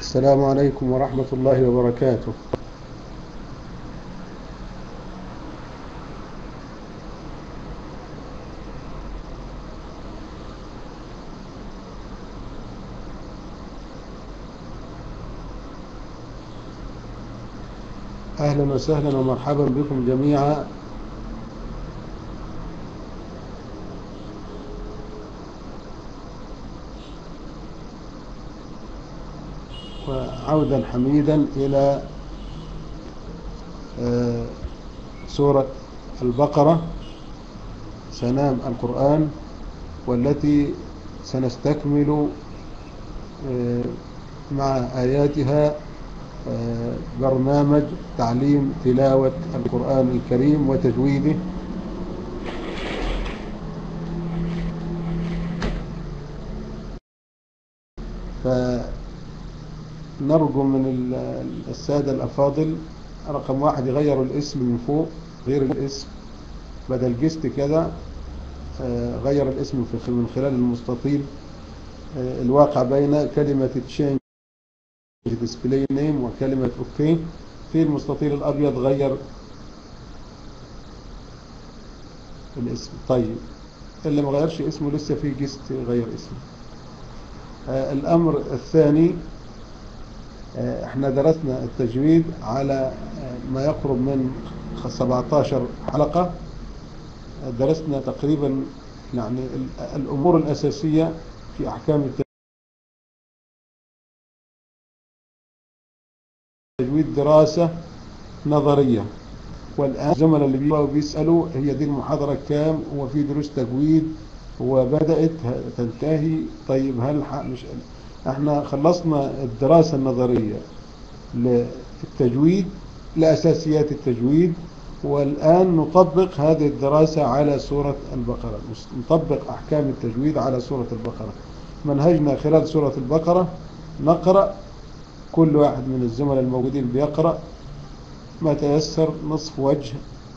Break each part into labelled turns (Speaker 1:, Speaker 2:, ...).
Speaker 1: السلام عليكم ورحمة الله وبركاته أهلا وسهلا ومرحبا بكم جميعا وعودا حميدا إلى آه، سورة البقرة سنام القرآن والتي سنستكمل آه، مع آياتها آه، برنامج تعليم تلاوة القرآن الكريم وتجويده فنرجو من ال- السادة الأفاضل رقم واحد يغيروا الاسم من فوق غير الاسم بدل جست كده آه، غير الاسم في- من خلال المستطيل آه، الواقع بين كلمة تشينج ديسبلاي نيم وكلمة اوكي في المستطيل الابيض غير الاسم طيب اللي ما غيرش اسمه لسه في جست غير اسمه آه الامر الثاني آه احنا درسنا التجويد على آه ما يقرب من 17 حلقة آه درسنا تقريبا يعني ال- الامور الاساسية في احكام التجويد تجويد دراسة نظرية والآن الزملاء اللي بيجوا بيسألوا هي دي المحاضرة كام هو في دروس تجويد وبدأت ه- تنتهي طيب هل ح- مش احنا خلصنا الدراسة النظرية للتجويد لأساسيات التجويد والآن نطبق هذه الدراسة على سورة البقرة نس- نطبق أحكام التجويد على سورة البقرة منهجنا خلال سورة البقرة نقرأ كل واحد من الزملاء الموجودين بيقرأ ما تيسر نصف وجه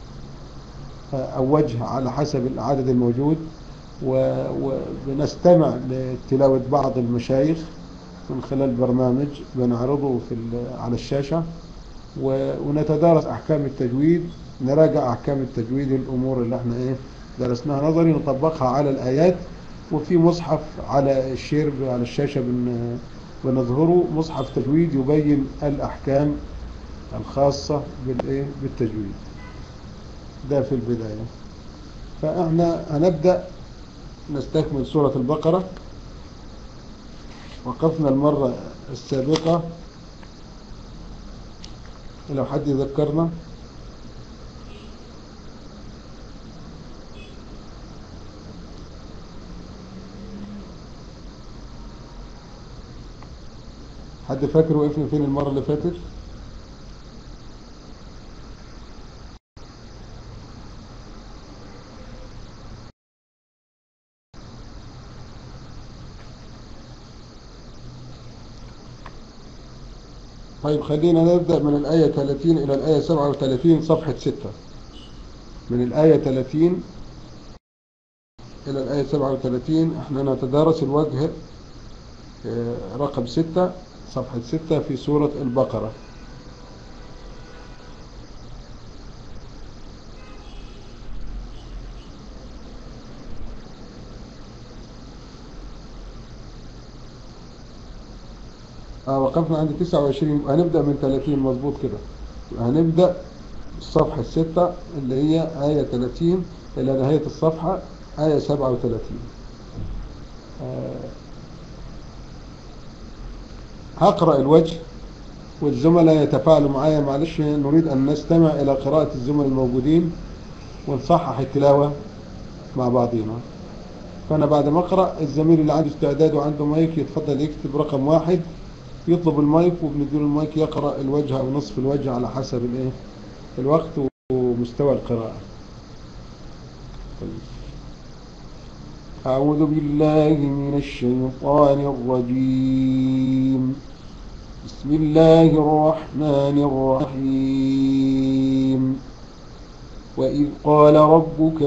Speaker 1: أو وجه على حسب العدد الموجود و- وبنستمع لتلاوة بعض المشايخ من خلال برنامج بنعرضه في ال- على الشاشة و- ونتدارس أحكام التجويد نراجع أحكام التجويد الأمور اللي احنا ايه درسناها نظري نطبقها على الآيات وفي مصحف على الشير على الشاشة بن بنظهره مصحف تجويد يبين الأحكام الخاصة بالإيه بالتجويد ده في البداية فإحنا هنبدأ نستكمل سورة البقرة وقفنا المرة السابقة لو حد يذكرنا حد فاكر وقفنا فين المرة اللي فاتت طيب خلينا نبدأ من الآية 30 إلى الآية 37 صفحة 6 من الآية 30 إلى الآية 37 احنا نتدارس الوجه آه، رقم 6 صفحة 6 في سورة البقرة اه وقفنا عند 29 هنبدأ من 30 مظبوط كده هنبدأ الصفحة الستة اللي هي آية 30 إلى نهاية الصفحة آية 37 آه، هقرأ الوجه والزملاء يتفاعلوا معايا معلش نريد أن نستمع إلى قراءة الزملاء الموجودين ونصحح التلاوة مع بعضنا فأنا بعد ما أقرأ الزميل اللي عنده استعداد وعنده مايك يتفضل يكتب رقم واحد يطلب المايك وبنديله المايك يقرأ الوجه أو نصف الوجه على حسب الإيه الوقت ومستوى القراءة أعوذ بالله من الشيطان الرجيم بسم الله الرحمن الرحيم وإذ قال ربك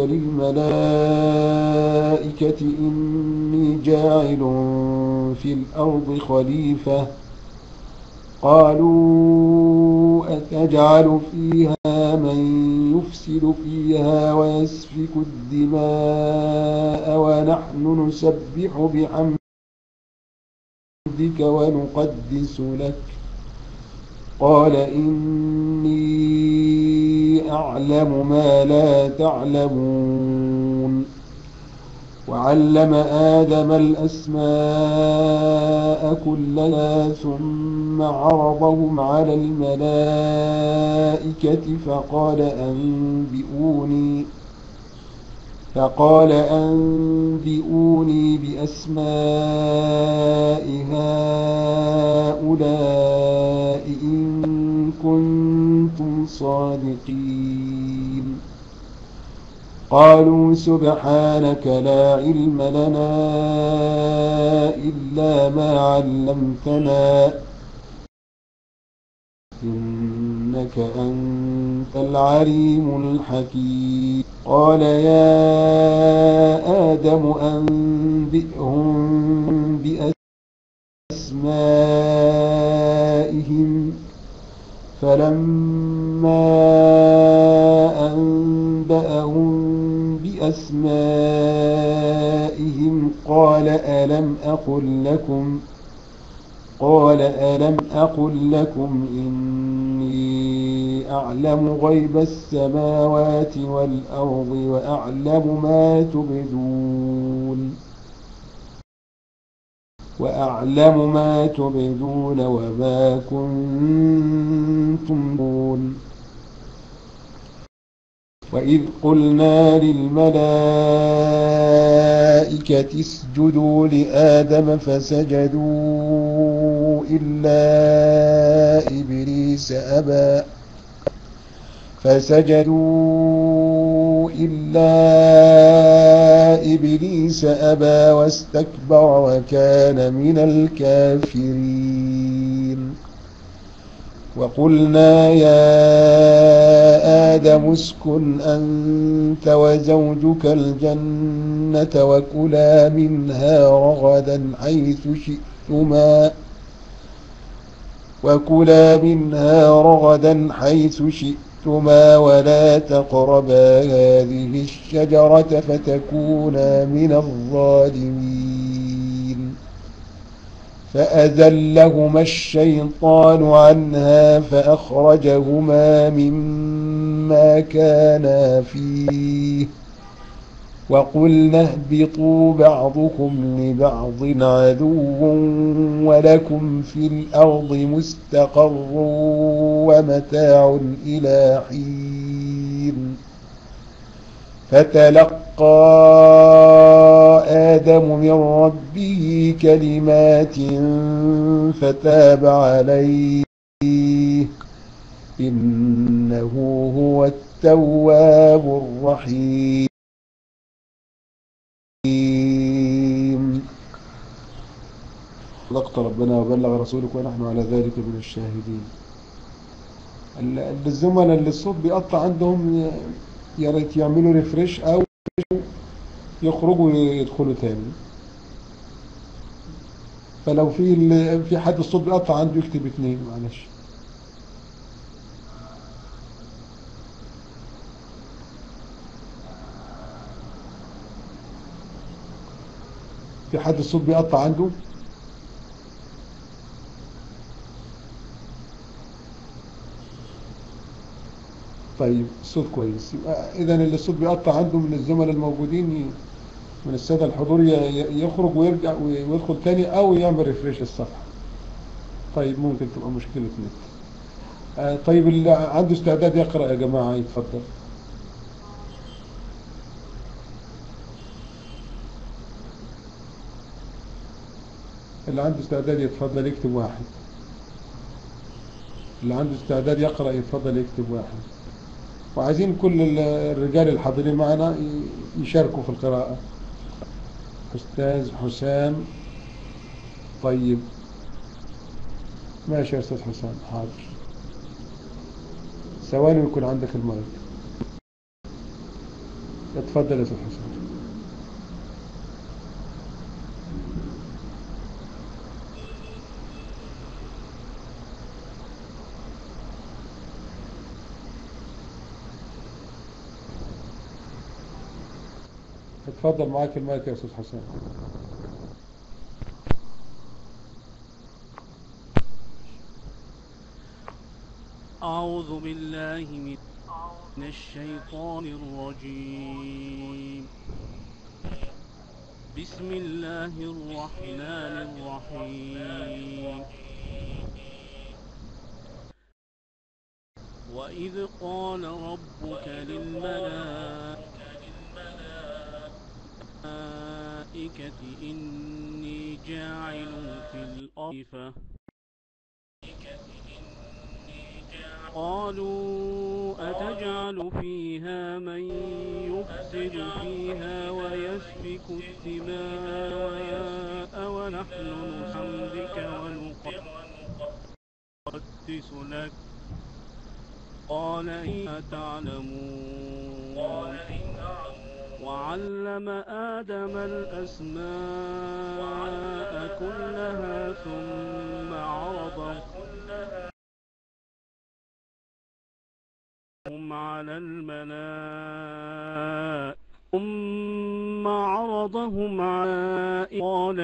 Speaker 1: للملائكة إني جاعل في الأرض خليفة قالوا أتجعل فيها من يفسد فيها ويسفك الدماء ونحن نسبح بحمدك ونقدس لك قال إني أعلم ما لا تعلمون وعلم آدم الأسماء كلها ثم عرضهم على الملائكة فقال أنبئوني فقال أنبئوني بأسماء هؤلاء إن كنتم صادقين قالوا سبحانك لا علم لنا إلا ما علمتنا إنك أنت العليم الحكيم قال يا آدم أنبئهم بأسمائهم فلما أنبأهم بأسمائهم قال ألم أقل لكم قال ألم أقل لكم إني أعلم غيب السماوات والأرض وأعلم ما تبدون وأعلم ما تبدون وما كنتم دون وإذ قلنا للملائكة اسجدوا لآدم فسجدوا إلا إبليس أبى فسجدوا إلا إبليس أبى واستكبر وكان من الكافرين وقلنا يا آدم اسكن أنت وزوجك الجنة وكلا منها رغدا حيث شئتما وكلا منها رغدا حيث شئتما ولا تقربا هذه الشجرة فتكونا من الظالمين فأذلهما الشيطان عنها فأخرجهما مما كانا فيه وقلنا اهبطوا بعضكم لبعض عدو ولكم في الأرض مستقر ومتاع إلى حين فتلقى آدم من ربه كلمات فتاب عليه إنه هو التواب الرحيم صدقت ربنا وبلغ رسولك ونحن على ذلك من الشاهدين الزملاء اللي الصوت بيقطع عندهم يا ريت يعملوا ريفريش او يخرجوا ويدخلوا تاني فلو في في حد الصوت بيقطع عنده يكتب اتنين معلش في حد الصوت بيقطع عنده طيب الصوت كويس اذا اللي الصوت بيقطع عنده من الزملاء الموجودين من السادة الحضور يخرج ويرجع ويدخل تاني او يعمل ريفريش الصفحة طيب ممكن تبقى مشكلة نت آه طيب اللي عنده استعداد يقرأ يا جماعة يتفضل اللي عنده استعداد يتفضل يكتب واحد اللي عنده استعداد يقرأ يتفضل يكتب واحد وعايزين كل الرجال الحاضرين معنا يشاركوا في القراءة أستاذ حسام طيب ماشي يا أستاذ حسام حاضر ثواني ويكون عندك المايك اتفضل يا أستاذ حسام اتفضل معاك المايك يا أستاذ حسن
Speaker 2: أعوذ بالله من الشيطان الرجيم بسم الله الرحمن الرحيم وإذ قال ربك للملائكة إني جاعل في الأرض قالوا أتجعل فيها من يفسد فيها ويسفك الدماء ونحن نحمدك ونقدس لك قال إن تعلمون وعلم آدم الأسماء كلها ثم عرضهم على الملائكة ثم عرضهم على قال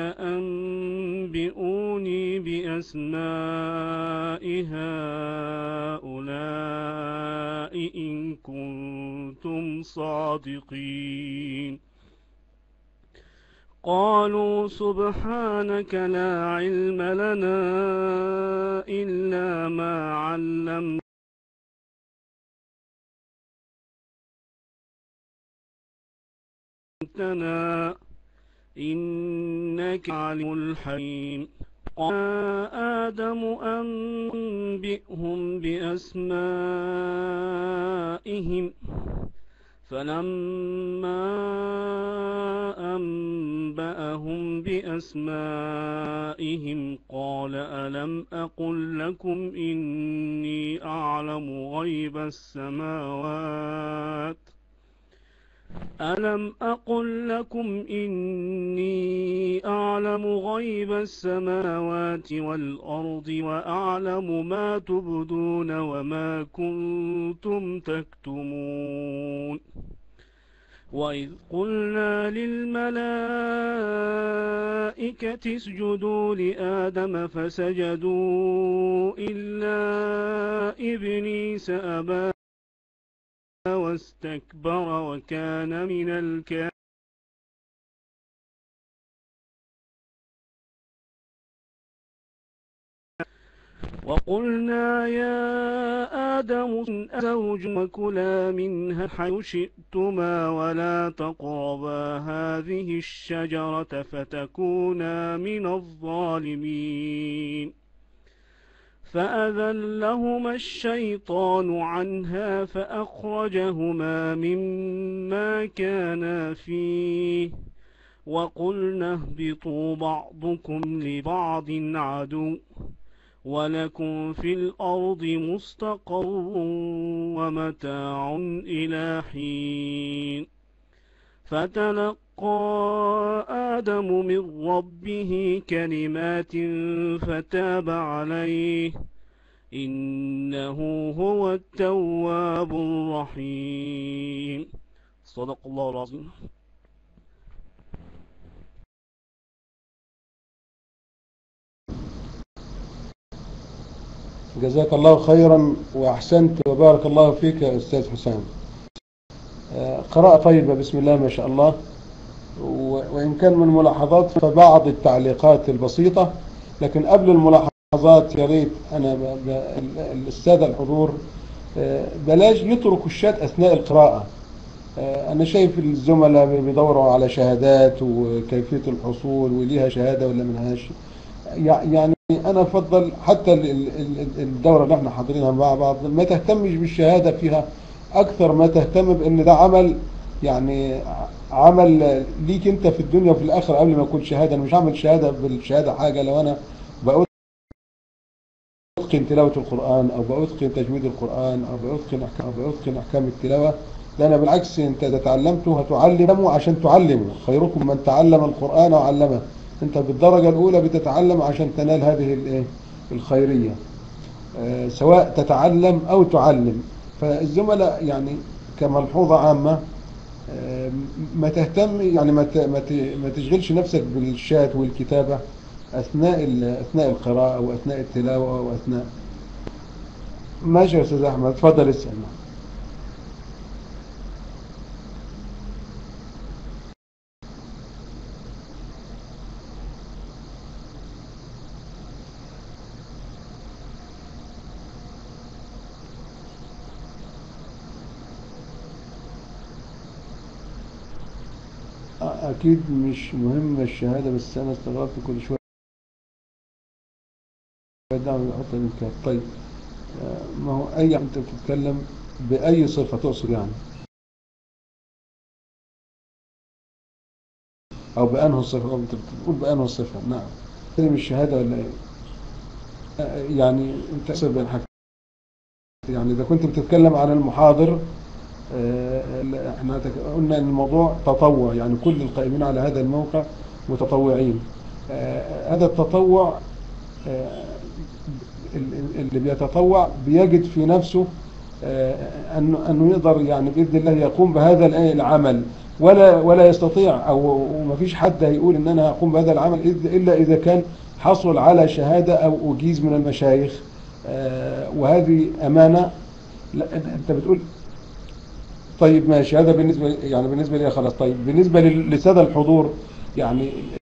Speaker 2: أنبئوني بأسماء هؤلاء إن كنتم صادقين قالوا سبحانك لا علم لنا إلا ما علمتنا علمتنا إنك علم الحكيم قال آدم أنبئهم بأسمائهم فلما أنبأهم بأسمائهم قال ألم أقل لكم إني أعلم غيب السماوات ألم أقل لكم إني أعلم غيب السماوات والأرض وأعلم ما تبدون وما كنتم تكتمون وإذ قلنا للملائكة اسجدوا لآدم فسجدوا إلا إبليس أبى واستكبر وكان من الكافرين وقلنا يا آدم زوج وكلا منها حيث شئتما ولا تقربا هذه الشجرة فتكونا من الظالمين فأذلهما الشيطان عنها فأخرجهما مما كانا فيه وقلنا اهبطوا بعضكم لبعض عدو ولكم في الأرض مستقر ومتاع إلى حين فتلقى آدم من ربه كلمات فتاب عليه إنه هو التواب الرحيم صدق الله العظيم
Speaker 1: جزاك الله خيرا وأحسنت وبارك الله فيك يا أستاذ حسام قراءة طيبة بسم الله ما شاء الله وإن كان من ملاحظات فبعض التعليقات البسيطة لكن قبل الملاحظات يا ريت أنا السادة الحضور بلاش يتركوا الشات أثناء القراءة أنا شايف الزملاء بيدوروا على شهادات وكيفية الحصول وليها شهادة ولا منهاش يعني أنا أفضل حتى الدورة اللي احنا حاضرينها مع بعض ما تهتمش بالشهادة فيها أكثر ما تهتم بأن ده عمل يعني عمل ليك أنت في الدنيا وفي الآخر قبل ما يكون شهادة أنا مش هعمل شهادة بالشهادة حاجة لو أنا بأتقن تلاوة القرآن أو بأتقن تجويد القرآن أو بأتقن أحكام, أو بأتقن أحكام التلاوة لا أنا بالعكس أنت إذا تعلمته هتعلمه عشان تعلمه خيركم من تعلم القرآن وعلمه أنت بالدرجة الأولى بتتعلم عشان تنال هذه الخيرية سواء تتعلم أو تعلم فالزملاء يعني كملحوظة عامة آه، ما تهتم يعني ما ت- ما ت- ما تشغلش نفسك بالشات والكتابة أثناء ال- أثناء القراءة وأثناء التلاوة وأثناء ماشي يا أستاذ أحمد اتفضل اسأل آه، أكيد مش مهمة الشهادة بس أنا استغربت كل شوية دعوة يحط من كاف طيب آه، ما هو أي أنت بتتكلم بأي صفة تقصد يعني أو بأنه صفة أو أنت بتقول بأنه صفة نعم تكلم الشهادة ولا إيه آه، يعني أنت تقصد بين حاجتين يعني إذا كنت بتتكلم عن المحاضر آه، لا، احنا تك- قلنا ان الموضوع تطوع يعني كل القائمين على هذا الموقع متطوعين آه، هذا التطوع آه، ال- ال- اللي بيتطوع بيجد في نفسه آه، انه انه يقدر يعني باذن الله يقوم بهذا الآن العمل ولا ولا يستطيع او وما فيش حد هيقول ان انا هقوم بهذا العمل إذ- الا اذا كان حصل على شهاده او اجيز من المشايخ آه، وهذه امانه لا انت بتقول طيب ماشي هذا بالنسبة يعني بالنسبة لي خلاص طيب بالنسبة لل- للسادة الحضور يعني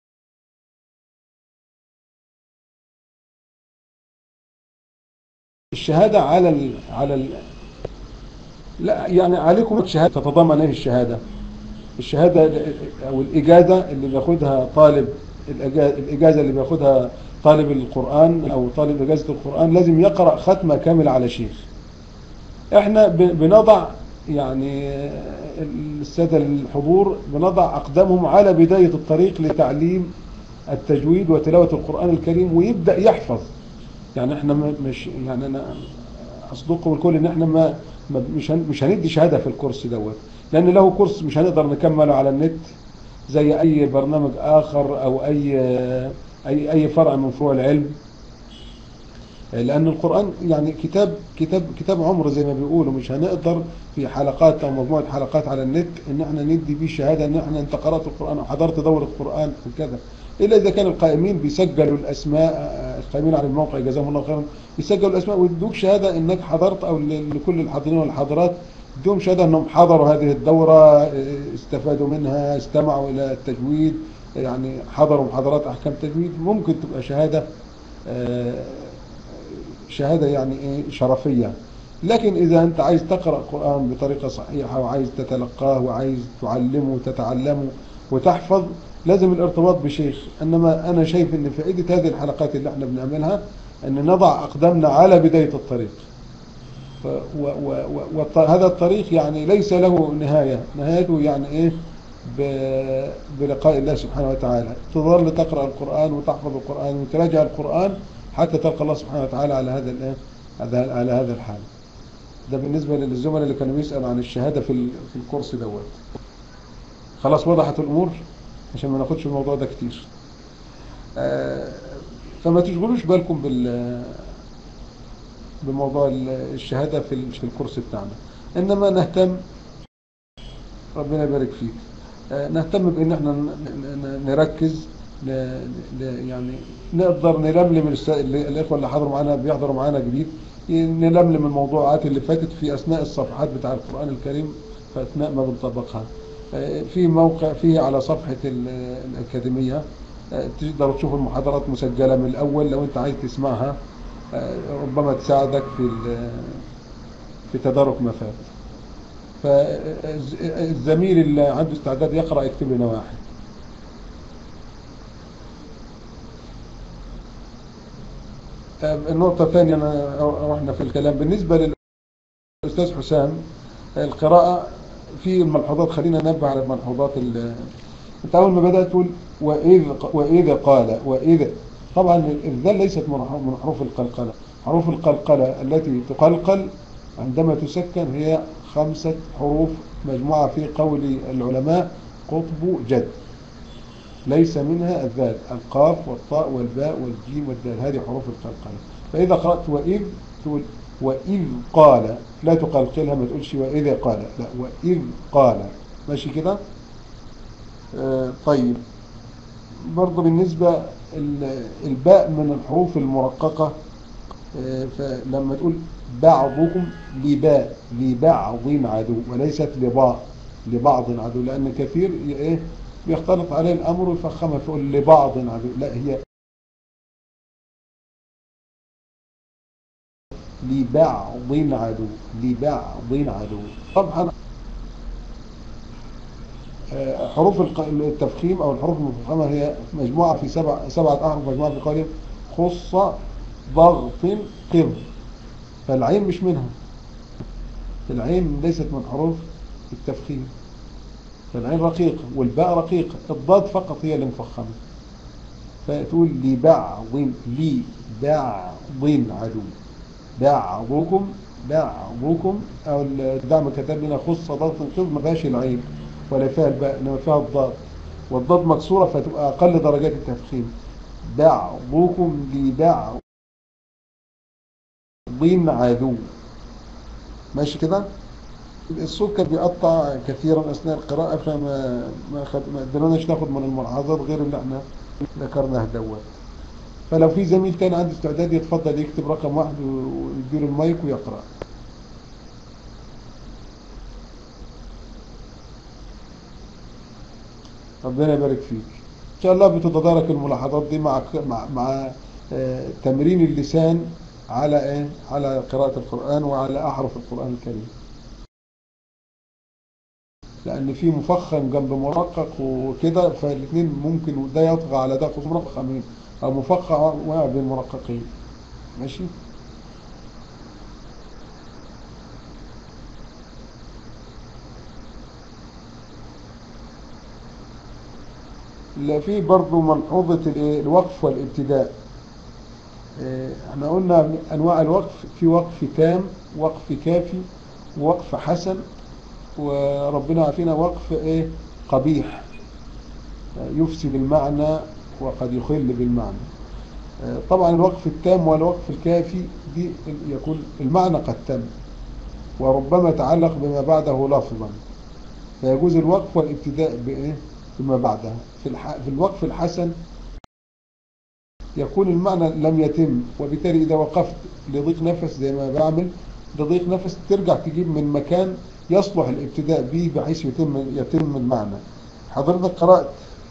Speaker 1: الشهادة على ال على ال لا يعني عليكم الشهادة تتضمن ايه الشهادة الشهادة او الإجازة اللي بياخدها طالب الإجا- الإجازة اللي بياخدها طالب القرآن او طالب إجازة القرآن لازم يقرأ ختمة كاملة على شيخ احنا ب- بنضع يعني السادة الحضور بنضع أقدامهم على بداية الطريق لتعليم التجويد وتلاوة القرآن الكريم ويبدأ يحفظ يعني احنا م- مش يعني انا اصدقكم الكل ان احنا ما ما- مش هن- مش هندي شهادة في الكورس دوت لان له كورس مش هنقدر نكمله على النت زي اي برنامج اخر او اي اي اي فرع من فروع العلم لأن القرآن يعني كتاب كتاب كتاب عمر زي ما بيقولوا مش هنقدر في حلقات أو مجموعة حلقات على النت إن احنا ندي بيه شهادة إن احنا أنت قرأت القرآن أو حضرت دورة القرآن وكذا إلا إذا كان القائمين بيسجلوا الأسماء آه، القائمين على الموقع جزاهم الله خيرا بيسجلوا الأسماء ويدوك شهادة إنك حضرت أو ل- لكل الحاضرين والحاضرات يدوهم شهادة إنهم حضروا هذه الدورة آه، استفادوا منها استمعوا إلى التجويد يعني حضروا محاضرات أحكام تجويد ممكن تبقى شهادة آه، شهادة يعني ايه شرفية لكن إذا أنت عايز تقرأ القرآن بطريقة صحيحة وعايز تتلقاه وعايز تعلمه وتتعلمه وتحفظ لازم الارتباط بشيخ إنما أنا شايف أن فائدة هذه الحلقات اللي احنا بنعملها أن نضع أقدامنا على بداية الطريق وهذا الطريق يعني ليس له نهاية نهايته يعني إيه ب- بلقاء الله سبحانه وتعالى تظل تقرأ القرآن وتحفظ القرآن وتراجع القرآن حتى تلقى الله سبحانه وتعالى على هذا الإيه؟ على على هذا الحال ده بالنسبة للزملاء اللي كانوا بيسألوا عن الشهادة في ال- في الكورس دوت خلاص وضحت الأمور عشان ما ناخدش الموضوع ده كتير آه، فما تشغلوش بالكم بال بموضوع ال- الشهادة في ال- في الكورس بتاعنا إنما نهتم ربنا يبارك فيك آه، نهتم بان احنا ن- ن- نركز ل- ل- يعني نقدر نلملم الس- اللي- الاخوه اللي حضروا معانا بيحضروا معانا جديد ي- نلملم الموضوعات اللي فاتت في اثناء الصفحات بتاع القران الكريم في اثناء ما بنطبقها آه، في موقع فيه على صفحه ال- الاكاديميه آه، تقدروا تشوفوا المحاضرات مسجله من الاول لو انت عايز تسمعها آه، ربما تساعدك في ال- في تدارك ما فات فالزميل اللي عنده استعداد يقرأ يكتب لنا واحد النقطة الثانية أنا رحنا في الكلام بالنسبة للأستاذ حسام القراءة في ملحوظات خلينا ننبه على الملحوظات ال- أنت أول ما بدأت تقول وإذ وإذا قال وإذا طبعا الذال ليست من حروف- من حروف القلقلة حروف القلقلة التي تقلقل عندما تسكن هي خمسة حروف مجموعة في قول العلماء قطب جد ليس منها الذال القاف والطاء والباء والجيم والدال هذه حروف القلقلة فإذا قرأت وإذ تقول وإذ قال لا تقلقلها ما تقولش وإذا قال لا وإذ قال ماشي كده آه طيب برضه بالنسبة ال- الباء من الحروف المرققة آه فلما تقول بعضكم لباء لبعض عدو وليست لبعض لبعض عدو لأن كثير ي- ايه بيختلط عليه الأمر ويفخمها فيقول لبعض عدو لا هي لبعض عدو لبعض عدو طبعا آه، حروف الق- التفخيم أو الحروف المفخمة هي مجموعة في سبع سبعة أحرف مجموعة في قولهم خص ضغط قض فالعين مش منها العين ليست من حروف التفخيم فالعين رقيقة والباء رقيقة الضاد فقط هي اللي مفخمة فتقول لبعض لبعض عدو بعضكم بعضكم او الدعم كتب لنا خص ضغط القض ما فيهاش العين ولا فيها الباء انما فيها الضاد والضاد مكسوره فتبقى اقل درجات التفخيم بعضكم لبعض عدو ماشي كده الصوت كان بيقطع كثيرا اثناء القراءه فما ما خد ما قدرناش ناخد من الملاحظات غير اللي احنا ذكرناه دوت فلو في زميل تاني عنده استعداد يتفضل يكتب رقم واحد ويديله المايك ويقرأ ربنا يبارك فيك ان شاء الله بتتدارك الملاحظات دي مع مع, مع آه، تمرين اللسان على ايه على قراءة القرآن وعلى احرف القرآن الكريم لان في مفخم جنب مرقق وكده فالاثنين ممكن ده يطغى على ده خصوصا مرققين او مفخم واقع بين مرققين ماشي لا في برضه ملحوظة الايه الوقف والابتداء إيه، احنا قلنا انواع الوقف في وقف تام وقف كافي وقف حسن وربنا عافينا وقف ايه قبيح يفسد المعنى وقد يخل بالمعنى آه، طبعا الوقف التام والوقف الكافي دي يكون المعنى قد تم وربما تعلق بما بعده لفظا فيجوز الوقف والابتداء بإيه؟ بما بعدها في, الح... في الوقف الحسن يكون المعنى لم يتم وبالتالي إذا وقفت لضيق نفس زي ما بعمل لضيق نفس ترجع تجيب من مكان يصلح الابتداء به بحيث يتم يتم المعنى حضرتك قرأت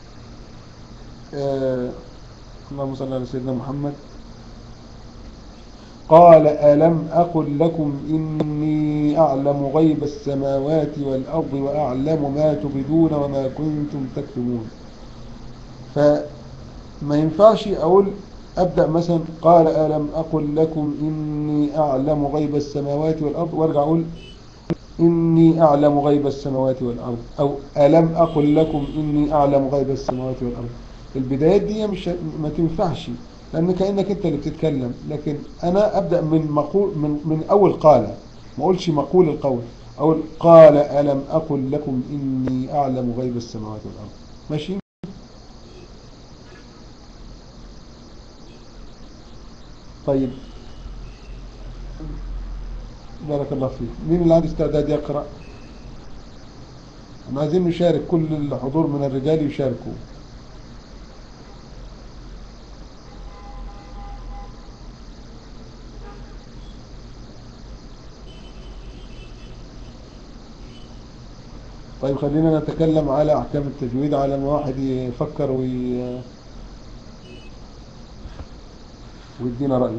Speaker 1: آه اللهم صل على سيدنا محمد قال ألم أقل لكم إني أعلم غيب السماوات والأرض وأعلم ما تبدون وما كنتم تكتمون فما ينفعش أقول أبدأ مثلا قال ألم أقل لكم إني أعلم غيب السماوات والأرض وارجع أقول إني أعلم غيب السماوات والأرض أو ألم أقل لكم إني أعلم غيب السماوات والأرض البدايات دي مش ما تنفعش لأن كأنك أنت اللي بتتكلم لكن أنا أبدأ من مقول من, من أول قال ما أقولش مقول القول أقول قال ألم أقل لكم إني أعلم غيب السماوات والأرض ماشي طيب بارك الله فيك مين اللي عنده استعداد يقرأ احنا عايزين نشارك كل الحضور من الرجال يشاركوا طيب خلينا نتكلم على أحكام التجويد على ما واحد يفكر وي... ويدينا رأيه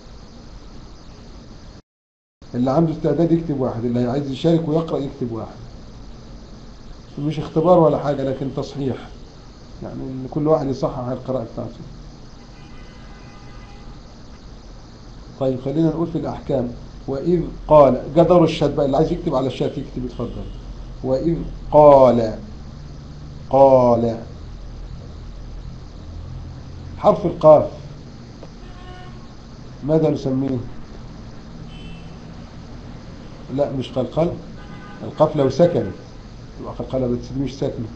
Speaker 1: اللي عنده استعداد يكتب واحد اللي عايز يشارك ويقرأ يكتب واحد مش اختبار ولا حاجة لكن تصحيح يعني إن كل واحد يصحح القراءة بتاعته طيب خلينا نقول في الأحكام وإذ قال قدر الشات بقى اللي عايز يكتب على الشات يكتب يتفضل وإذ قال قال حرف القاف ماذا نسميه لا مش قلقل القاف لو سكنت يبقى قلقلة بس دي مش ساكنة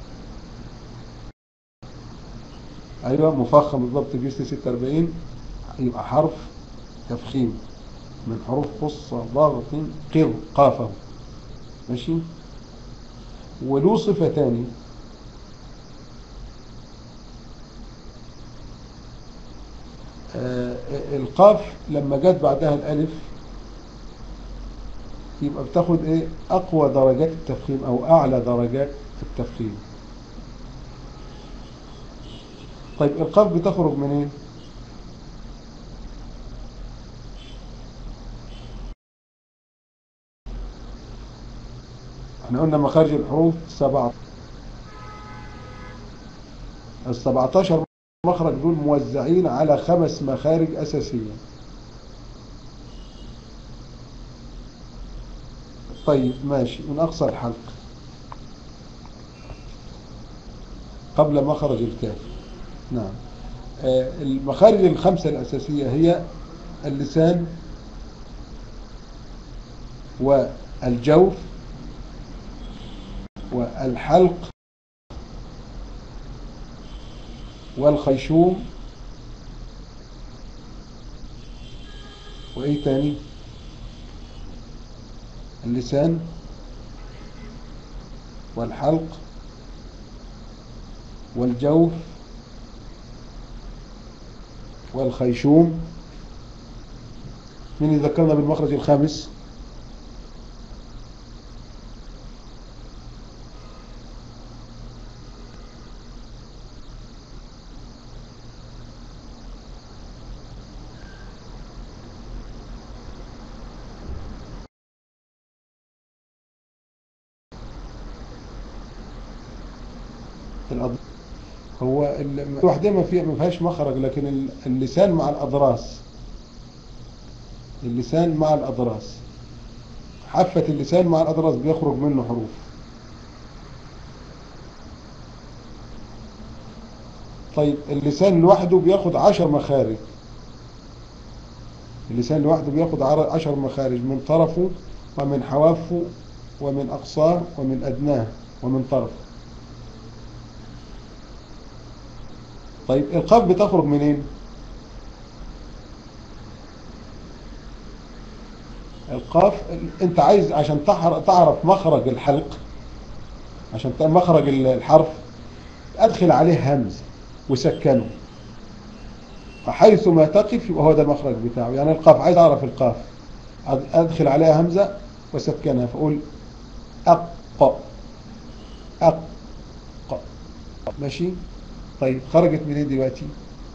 Speaker 1: ايوه مفخم بالضبط جيست 46 يبقى حرف تفخيم من حروف قصة ضغط قر قافه ماشي وله صفة تاني آه، القاف لما جت بعدها الألف يبقى بتاخد ايه أقوى درجات التفخيم أو أعلى درجات التفخيم طيب القاف بتخرج منين احنا قلنا مخارج الحروف سبعة السبعتاشر مخرج دول موزعين على خمس مخارج أساسية طيب ماشي من أقصى الحلق قبل مخرج الكاف نعم آه، المخارج الخمسة الأساسية هي اللسان والجوف والحلق والخيشوم وإيه تاني اللسان والحلق والجوف والخيشوم من يذكرنا بالمخرج الخامس الأض... هو ال- لوحدها ما فيها ما فيهاش مخرج لكن ال- اللسان مع الأضراس اللسان مع الأضراس حافة اللسان مع الأضراس بيخرج منه حروف طيب اللسان لوحده بياخد عشر مخارج اللسان لوحده بياخد عر- عشر مخارج من طرفه ومن حوافه ومن أقصاه ومن أدناه ومن طرفه طيب القاف بتخرج منين القاف انت عايز عشان تحر- تعرف مخرج الحلق عشان تعرف مخرج ال- الحرف ادخل عليه همز وسكنه فحيث ما تقف يبقى هو ده المخرج بتاعه يعني القاف عايز اعرف القاف أد- ادخل عليها همزة وسكنها فاقول اق اق ماشي طيب خرجت منين دلوقتي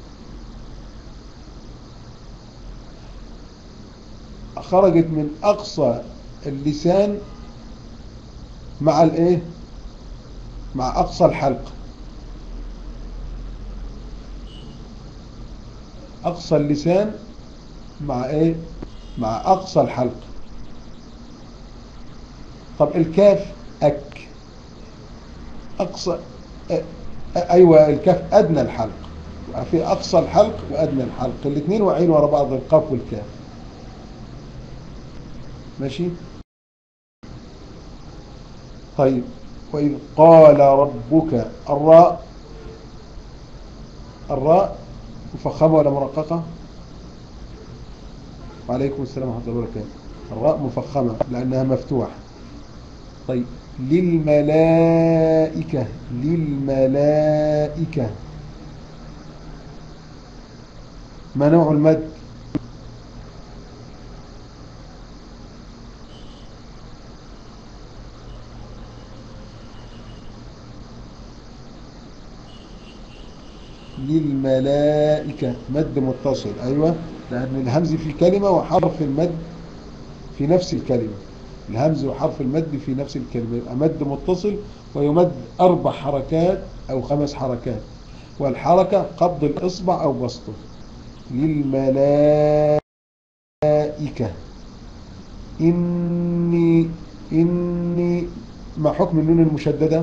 Speaker 1: خرجت من اقصى اللسان مع الايه مع اقصى الحلق اقصى اللسان مع ايه مع اقصى الحلق طب الكاف اك اقصى أ- ايوه الكاف ادنى الحلق في اقصى الحلق وادنى الحلق الاثنين واقعين ورا بعض القاف والكاف ماشي طيب وإذ قال ربك الراء الراء مفخمة ولا مرققة وعليكم السلام ورحمة الله وبركاته الراء مفخمة لأنها مفتوحة طيب للملائكة للملائكة ما نوع المد للملائكة مد متصل أيوة لأن الهمز في كلمة وحرف المد في نفس الكلمة الهمز وحرف المد في نفس الكلمة يبقى مد متصل ويمد أربع حركات أو خمس حركات والحركة قبض الإصبع أو بسطه للملائكة إني إني ما حكم النون المشددة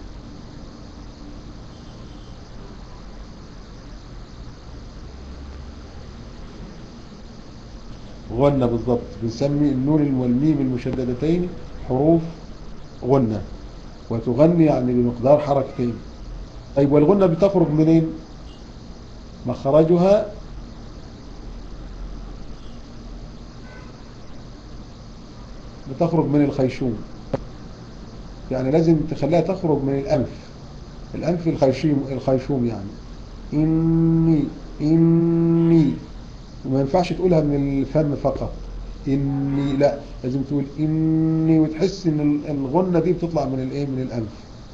Speaker 1: غنة بالضبط بنسمي النون والميم المشددتين حروف غنة وتغني يعني بمقدار حركتين طيب والغنة بتخرج منين مخرجها بتخرج من الخيشوم يعني لازم تخليها تخرج من الأنف الأنف الخيشوم الخيشوم يعني إني إني وما ينفعش تقولها من الفم فقط إني لا لازم تقول إني وتحس إن الغنة دي بتطلع من الإيه من الأنف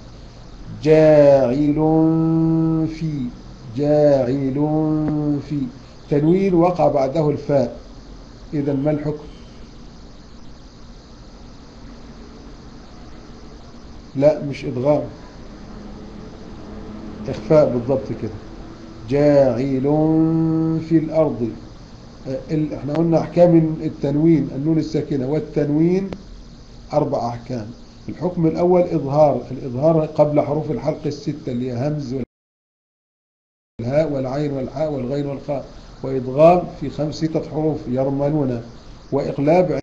Speaker 1: جاعل في جاعل في تنوين وقع بعده الفاء إذا ما الحكم لا مش إدغام إخفاء بالضبط كده جاعل في الأرض احنا قلنا أحكام التنوين النون الساكنة والتنوين أربع أحكام الحكم الأول إظهار الإظهار قبل حروف الحلق الستة اللي هي همز والهاء والعين والحاء والغين والخاء وإدغام في خمسة حروف يرملون وإقلاب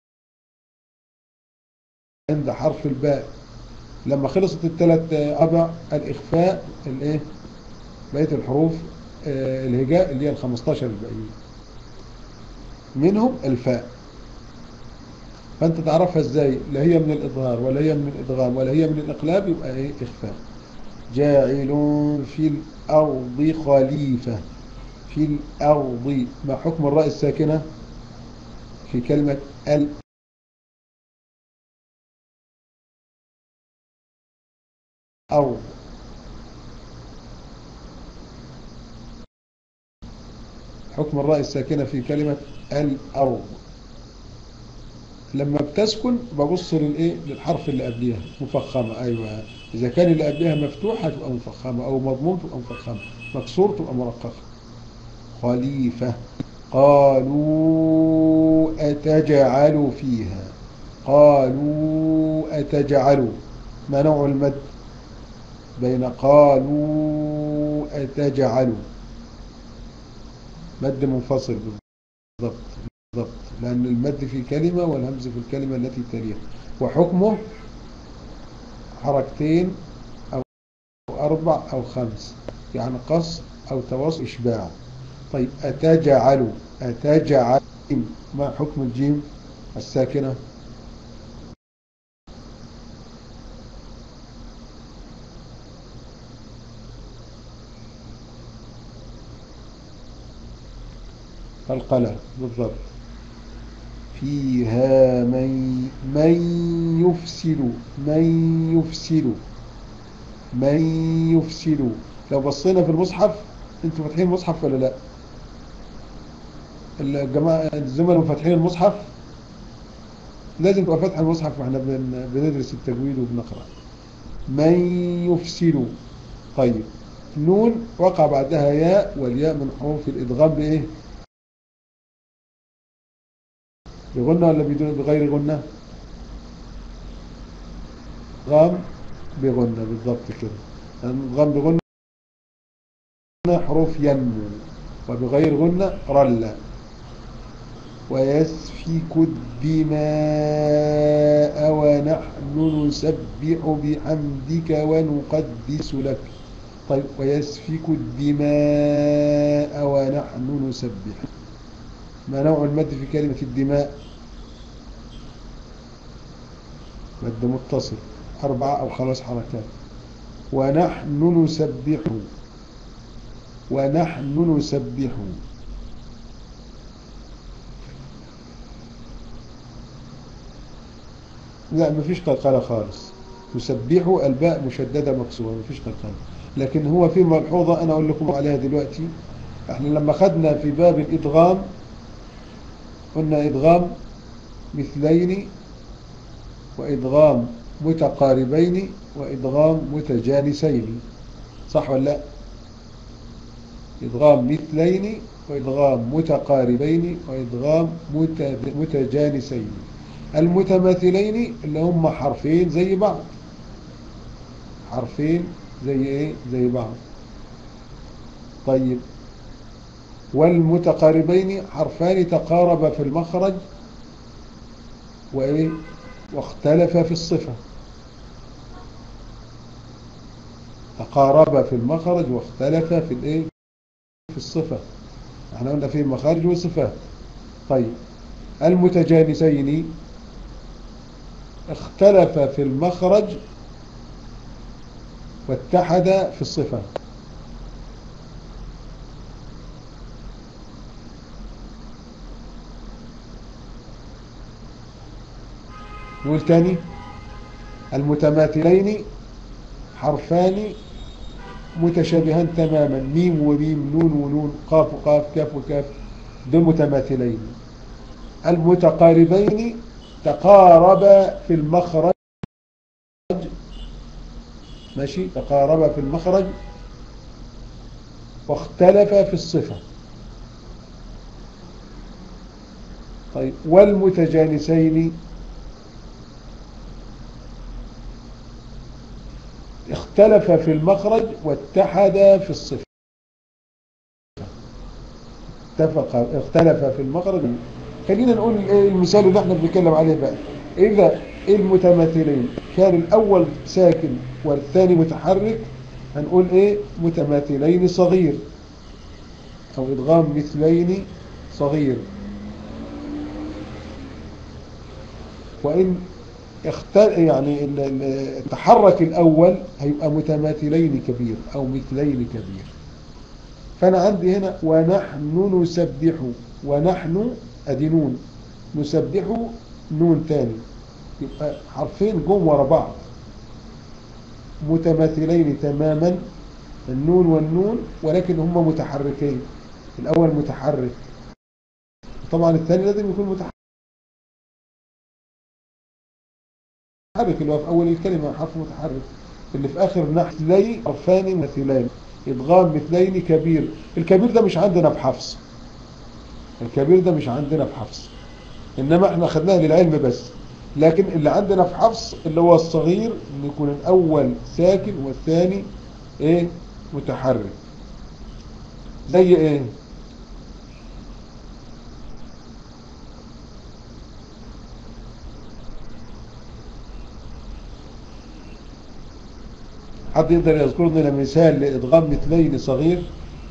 Speaker 1: عند حرف الباء لما خلصت الثلاث أبع الإخفاء الإيه بقية الحروف آه الهجاء اللي هي ال 15 الباقيين منهم الفاء فأنت تعرفها إزاي لا هي من الإظهار ولا هي من الإدغام ولا هي من الإقلاب يبقى إيه إخفاء جاعل في الأرض خليفة في الأرض ما حكم الراء الساكنة في كلمة ال أرض حكم الراء الساكنة في كلمة الأرض لما بتسكن ببص للايه للحرف اللي قبليها مفخمة أيوة إذا كان اللي قبليها مفتوحة تبقى مفخمة أو مضموم تبقى مفخمة مكسور تبقى مرققة خليفة قالوا أتجعل فيها قالوا أتجعل ما نوع المد بين قالوا أتجعل مد منفصل بالضبط بالضبط لأن المد في كلمة والهمز في الكلمة التي تليها وحكمه حركتين أو أربع أو خمس يعني قص أو تواصل إشباع طيب أتجعل أتجعل ما حكم الجيم الساكنة القلم بالضبط فيها من من يفسد من يفسد من يفسد لو بصينا في المصحف انتوا فاتحين المصحف ولا لا الجماعه الزملاء فاتحين المصحف لازم تبقى فاتح المصحف واحنا بندرس التجويد وبنقرا من يفسد طيب نون وقع بعدها ياء والياء من حروف الادغام بايه بغنة ولا بدون بغير غنة غام بغنة بالضبط كده غام بغنة حروف ينمو وبغير غنة رلة ويسفك الدماء ونحن نسبح بحمدك ونقدس لك طيب ويسفك الدماء ونحن نسبح ما نوع المد في كلمة الدماء مد متصل أربعة أو خمس حركات ونحن نسبح ونحن نسبح لا مفيش قلقلة خالص تسبحوا الباء مشددة مكسورة مفيش قلقلة لكن هو في ملحوظة أنا أقول لكم عليها دلوقتي احنا لما خدنا في باب الإدغام قلنا إدغام مثلين وإدغام متقاربين وإدغام متجانسين صح ولا لا إدغام مثلين وإدغام متقاربين وإدغام متجانسين المتماثلين اللي هم حرفين زي بعض حرفين زي ايه زي بعض طيب والمتقاربين حرفان تقاربا في المخرج وإيه واختلفا في الصفة تقاربا في المخرج واختلفا في الايه في الصفة احنا قلنا في مخارج وصفات طيب المتجانسين اختلف في المخرج واتحد في الصفة نقول تاني المتماثلين حرفان متشابهان تماما ميم وميم نون ونون قاف وقاف كاف وكاف دول متماثلين المتقاربين تقاربا في المخرج ماشي تقاربا في المخرج واختلفا في الصفة طيب والمتجانسين اختلف في المخرج واتحد في الصفة اتفق اختلف في المخرج خلينا نقول المثال اللي احنا بنتكلم عليه بقى إذا المتماثلين كان الأول ساكن والثاني متحرك هنقول ايه متماثلين صغير أو إدغام مثلين صغير وإن اختل يعني التحرك الأول هيبقى متماثلين كبير أو مثلين كبير فأنا عندي هنا ونحن نسبح ونحن أدي نون نسبح نون تاني يبقى حرفين جم ورا بعض متماثلين تماما النون والنون ولكن هما متحركين الأول متحرك طبعا الثاني لازم يكون متحرك متحرك اللي هو في أول الكلمة حرف متحرك اللي في آخر نحلي حرفان مثلين إدغام مثلين كبير الكبير ده مش عندنا في حفص الكبير ده مش عندنا في حفص إنما احنا خدناه للعلم بس لكن اللي عندنا في حفص اللي هو الصغير ان يكون الأول ساكن والثاني ايه متحرك زي ايه حد يقدر يذكرني لنا مثال لإدغام مثلين صغير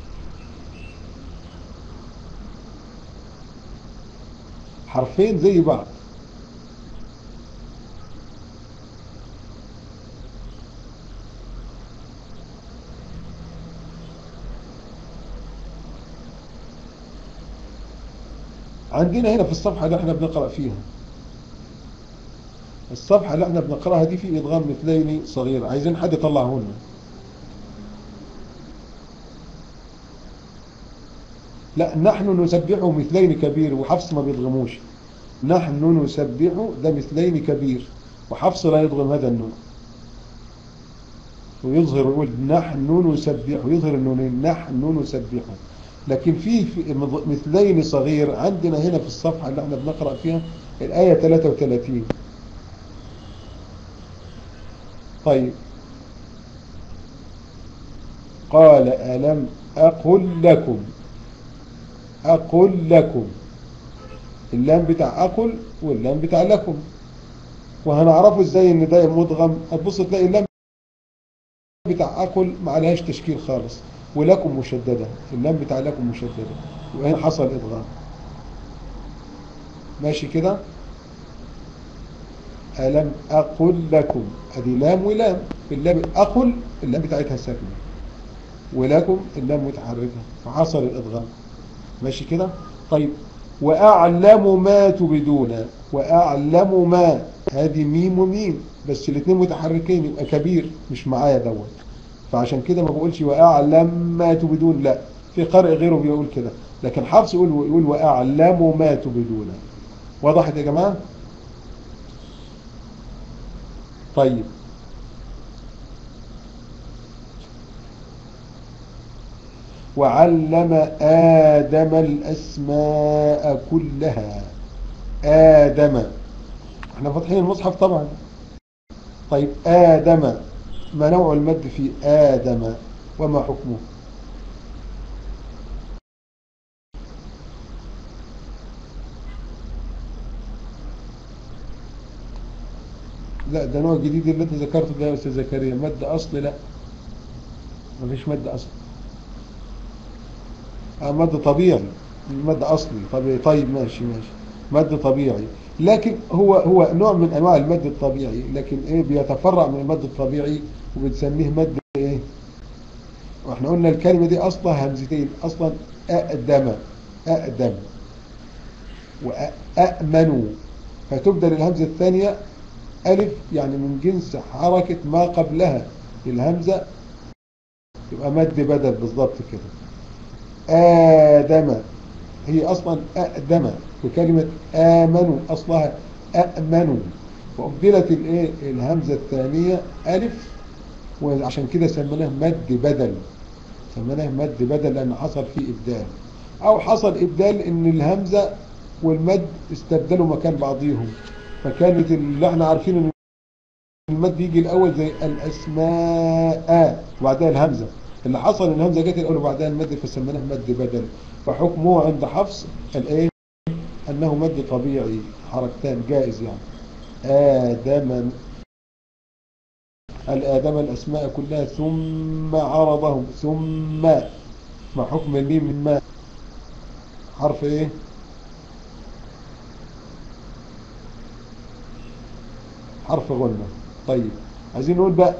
Speaker 1: حرفين زي بعض عندنا هنا في الصفحة اللي احنا بنقرأ فيها الصفحة اللي احنا بنقرأها دي في إدغام مثلين صغير عايزين حد يطلعه لنا لا نحن نسبح مثلين كبير وحفص ما بيضغموش نحن نسبح ده مثلين كبير وحفص لا يضغم هذا النون ويظهر يقول نحن نسبح ويظهر النونين نحن نسبح لكن في مثلين صغير عندنا هنا في الصفحة اللي احنا بنقرأ فيها الآية 33 طيب قال ألم أقل لكم أقل لكم اللام بتاع أقل واللام بتاع لكم وهنعرفه ازاي ان ده مدغم هتبص تلاقي اللام بتاع أقل ما عليهاش تشكيل خالص ولكم مشددة اللام بتاع لكم مشددة وهنا حصل إضغام ماشي كده ألم أقل لكم أدي لام ولام اللام أقل اللام بتاعتها ساكنة ولكم اللام متحركة فحصل الإضغام ماشي كده طيب وأعلم ما تبدون وأعلم ما هذه ميم وميم بس الاثنين متحركين يبقى كبير مش معايا دوت فعشان كده ما بقولش وأعلم ما تبدون لا في قارئ غيره بيقول كده لكن حفص يقول يقول وأعلم ما تبدون وضحت يا جماعة طيب وعلم آدم الأسماء كلها آدم احنا فاتحين المصحف طبعا طيب آدم ما نوع المد في آدم وما حكمه لا ده نوع جديد اللي انت ذكرته ده يا استاذ زكريا مد اصلي لا مفيش مد اصلي اه مد طبيعي مد اصلي طبيعي طيب ماشي ماشي مد طبيعي لكن هو هو نوع من انواع المد الطبيعي لكن ايه بيتفرع من المد الطبيعي وبنسميه مد ايه واحنا قلنا الكلمة دي اصلها همزتين اصلا اقدم اقدم وأأمنوا فتبدل الهمزة الثانية ألف يعني من جنس حركة ما قبلها الهمزة يبقى مد بدل بالضبط كده آدم هي أصلا أقدم وكلمة آمنوا أصلها أأمنوا وأبدلت الإيه الهمزة الثانية ألف وعشان كده سميناه مد بدل سميناه مد بدل لأن حصل فيه إبدال أو حصل إبدال إن الهمزة والمد استبدلوا مكان بعضيهم فكانت اللي احنا عارفين ان المد يجي الاول زي الاسماء وبعدها الهمزه اللي حصل ان الهمزه جت الاول وبعدها المد فسميناه مد بدل فحكمه عند حفص الايه انه مد طبيعي حركتان جائز يعني ادم الادم الاسماء كلها ثم عرضهم ثم مع حكم الميم من ما حرف ايه حرف غنة طيب عايزين نقول بقى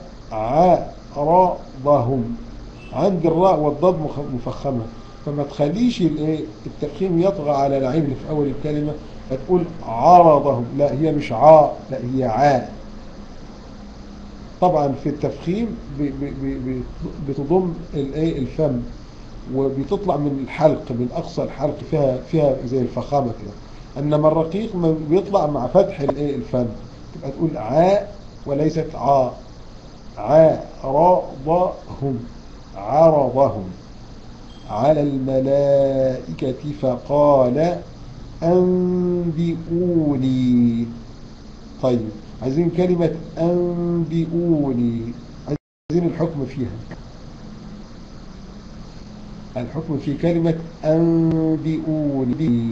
Speaker 1: عرضهم عند الراء والضاد مفخمة فما تخليش الايه التفخيم يطغى على العين اللي في اول الكلمة فتقول عرضهم لا هي مش عا لا هي عاء طبعا في التفخيم بتضم الايه الفم وبتطلع من الحلق من اقصى الحلق فيها فيها زي الفخامه كده انما الرقيق بيطلع مع فتح الايه الفم تبقى تقول عاء وليست عا عرضهم عرضهم على الملائكة فقال أنبئوني طيب عايزين كلمة أنبئوني عايزين الحكم فيها الحكم في كلمة أنبئوني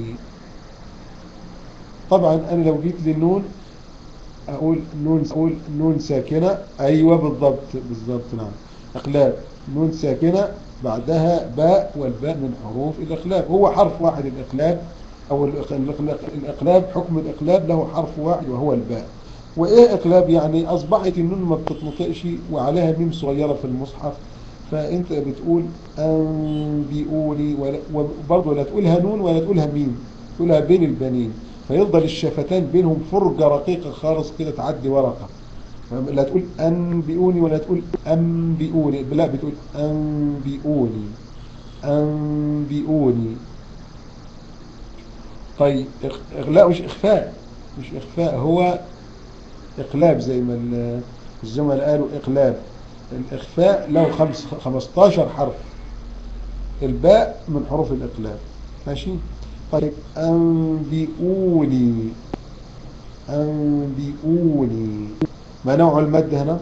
Speaker 1: طبعا أنا لو جيت للنون أقول نون أقول نون ساكنة أيوة بالضبط بالضبط نعم إقلاب نون ساكنة بعدها باء والباء من حروف الإقلاب هو حرف واحد الإقلاب أو الإقلاب حكم الإقلاب له حرف واحد وهو الباء وإيه إقلاب يعني أصبحت النون ما بتتنطقش وعليها ميم صغيرة في المصحف فأنت بتقول أنبئوني وبرضه لا تقولها نون ولا تقولها ميم تقولها بين البنين فيفضل الشفتان بينهم فرجة رقيقة خالص كده تعدي ورقة لا تقول أنبئوني ولا تقول أنبئوني لا بتقول أنبئوني أنبئوني طيب إغلاء مش إخفاء مش إخفاء هو إقلاب زي ما الزملاء قالوا إقلاب الإخفاء له خمس 15 حرف الباء من حروف الإقلاب ماشي طيب أنبئوني أنبئوني ما نوع المد هنا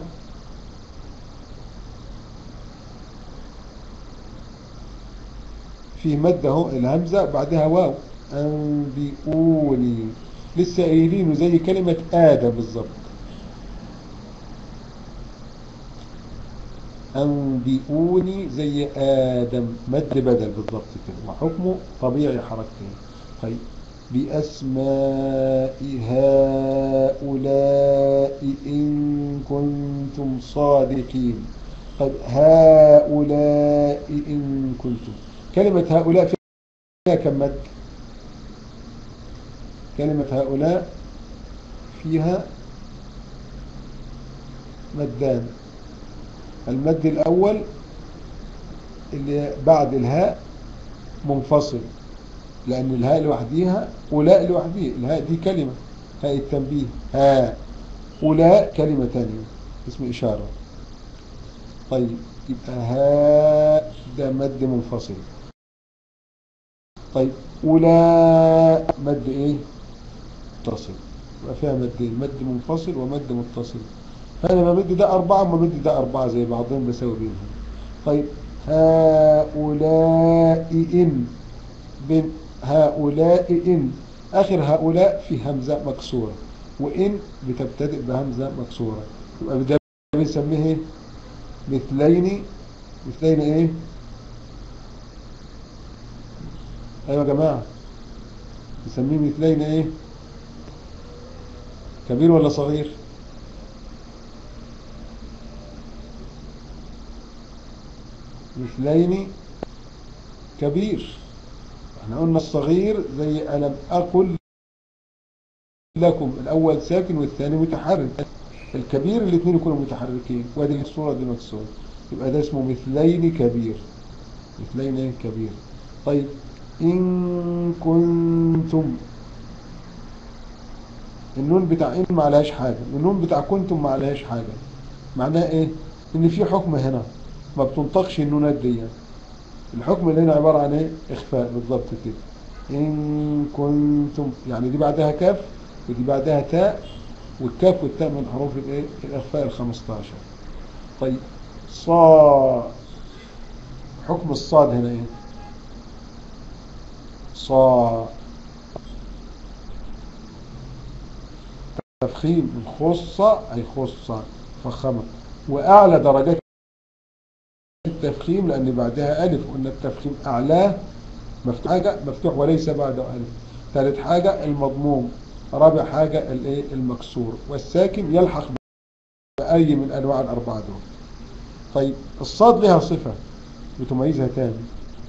Speaker 1: في مد اهو الهمزة بعدها واو أنبئوني لسه قايلينه زي كلمة آدم بالظبط أنبئوني زي آدم مد بدل بالضبط كده وحكمه طبيعي حركتين طيب بأسماء هؤلاء إن كنتم صادقين طيب هؤلاء إن كنتم كلمة هؤلاء فيها كم مد كلمة هؤلاء فيها مدان المد الأول اللي بعد الهاء منفصل لأن الهاء لوحديها ولاء لوحديها الهاء دي كلمة هاء التنبيه ها ولاء كلمة تانية اسم إشارة طيب يبقى هاء ده مد منفصل طيب ولاء مد ايه متصل يبقى فيها مدين مد منفصل ومد متصل فأنا بمد ده أربعة وبمد ده أربعة زي بعضهم بساوي بينهم طيب هؤلاء إن بين هؤلاء إن آخر هؤلاء في همزة مكسورة وإن بتبتدئ بهمزة مكسورة يبقى ده بنسميه ايه مثلين مثلين ايه ايوه يا جماعة نسميه مثلين ايه كبير ولا صغير مثلين كبير احنا قلنا الصغير زي ألم أقل لكم الأول ساكن والثاني متحرك الكبير الاثنين يكونوا متحركين وادي الصورة دي مكسورة يبقى ده اسمه مثلين كبير مثلين ايه كبير طيب إن كنتم النون بتاع إن ما عليهاش حاجة النون بتاع كنتم ما عليهاش حاجة معناه إيه إن في حكم هنا ما بتنطقش النونات دي الحكم اللي هنا عبارة عن إيه إخفاء بالضبط كده إن كنتم يعني دي بعدها كاف ودي بعدها تاء والكاف والتاء من حروف الإيه الإخفاء الخمستاشر طيب صا حكم الصاد هنا إيه صا تفخيم الخصة أي خصة فخمة وأعلى درجات التفخيم لأن بعدها ألف قلنا التفخيم أعلاه مفتوح حاجة مفتوح وليس بعده ألف ثالث حاجة المضموم رابع حاجة الايه المكسور والساكن يلحق بأي من أنواع الأربعة دول طيب الصاد لها صفة بتميزها تاني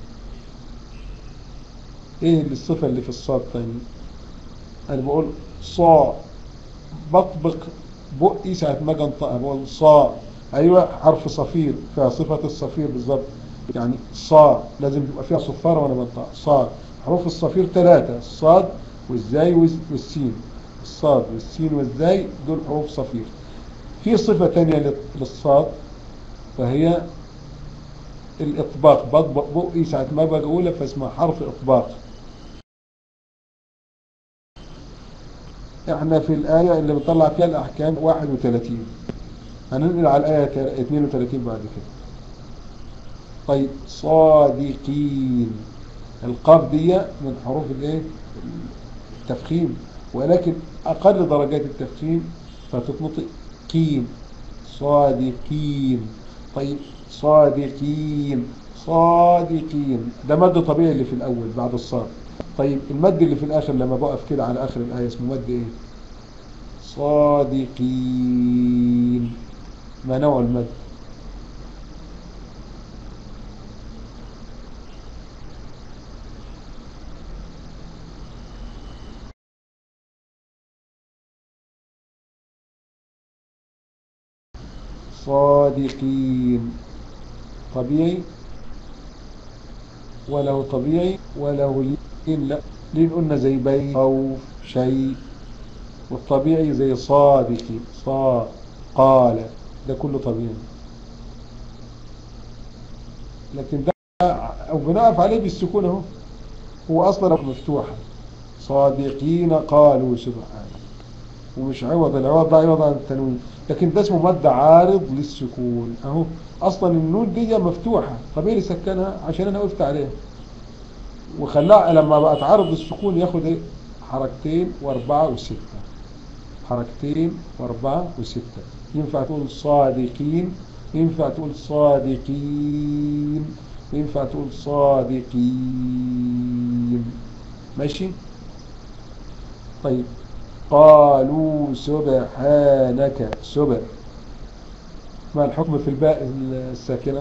Speaker 1: ايه الصفة اللي في الصاد تاني انا بقول صا بطبق بقي ساعة ما اجي انطقها بقول صا ايوه حرف صفير فيها صفة الصفير بالظبط يعني صا لازم يبقى فيها صفارة وانا بنطق صاد حروف الصفير ثلاثة الصاد والزاي والسين الصاد والسين والزاي دول حروف صفير في صفة تانية للصاد فهي الإطباق بطبق بقي ساعة ما بقى أقولها فاسمها حرف إطباق احنا في الآية اللي بنطلع فيها الأحكام 31 هننقل على الآية 32 بعد كده طيب صادقين القاف دي من حروف الايه التفخيم ولكن أقل درجات التفخيم فتتنطق قيم صادقين طيب صادقين صادقين ده مد طبيعي اللي في الأول بعد الصاد طيب المد اللي في الآخر لما بقف كده على آخر الآية اسمه مد إيه صادقين ما نوع المد صادقين طبيعي وله طبيعي وله لين لا لين قلنا زي بي خوف شيء والطبيعي زي صادقي صا قال ده كله طبيعي لكن ده او بنقف عليه بالسكون اهو هو اصلا مفتوحة صادقين قالوا سبحانه ومش عوض العوض ده عوض عن التنوين لكن ده اسمه مد عارض للسكون اهو اصلا النون دي مفتوحة طبيعي سكنها عشان انا وقفت عليها وخلاها لما بقى تعرض للسكون ياخد ايه حركتين واربعة وستة حركتين واربعة وستة ينفع تقول صادقين ينفع تقول صادقين ينفع تقول صادقين ماشي طيب قالوا سبحانك سبح ما الحكم في الباء الساكنة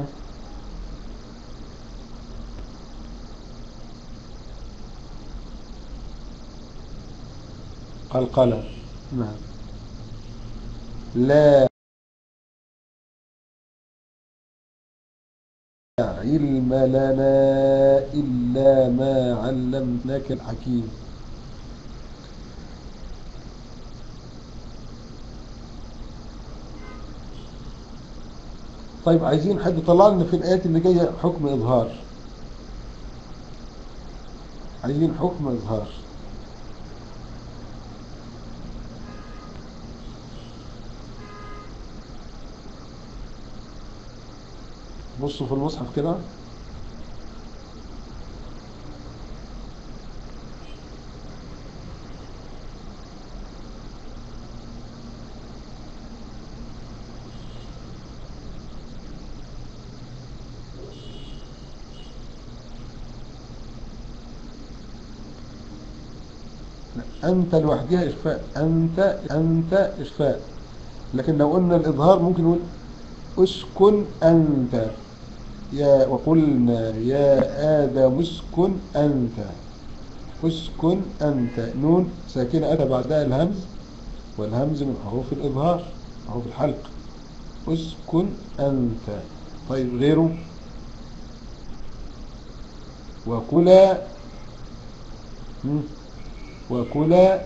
Speaker 1: قلقلة نعم لا علم لنا إلا ما علمناك الحكيم طيب عايزين حد يطلع لنا في الآيات اللي جاية حكم إظهار عايزين حكم إظهار بصوا في المصحف كده أنت لوحدها إخفاء أنت أنت إخفاء لكن لو قلنا الإظهار ممكن نقول اسكن أنت يا وقلنا يا آدم اسكن أنت اسكن أنت نون ساكنة أتى بعدها الهمز والهمز من حروف الإظهار حروف الحلق اسكن أنت طيب غيره وكلا مم. وكلا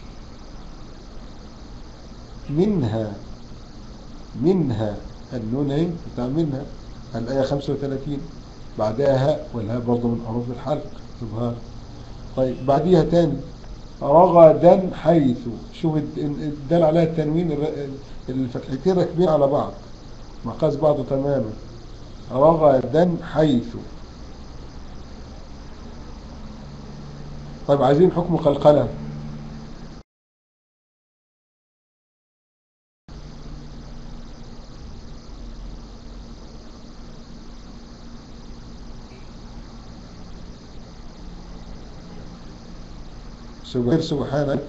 Speaker 1: منها منها النون اهي بتاع منها الآية 35 بعدها هاء والهاء برضه من حروف الحلق إظهار طيب بعديها تاني رغدا حيث شوف الد- الدال عليها التنوين الر- الفتحتين راكبين على بعض مقاس بعضه تماما رغدا حيث طيب عايزين حكم قلقلة سبحانك سبحانك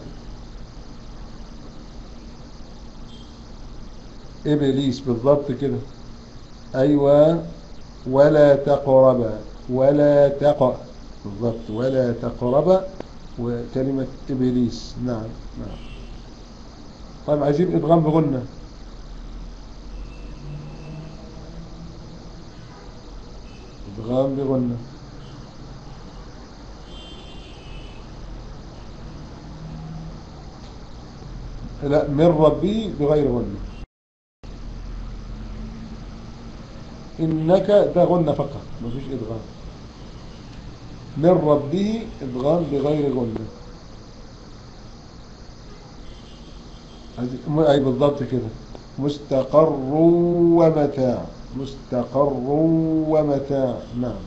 Speaker 1: إبليس بالضبط كده أيوة ولا تقرب ولا تق بالضبط ولا تقرب وكلمة إبليس نعم نعم طيب عايزين إدغام بغنة إدغام بغنة لا من ربي بغير غنة إنك ده غنة فقط مفيش إدغام من ربه إدغام بغير غنة عايز- أي بالضبط كده مستقر ومتاع مستقر ومتاع نعم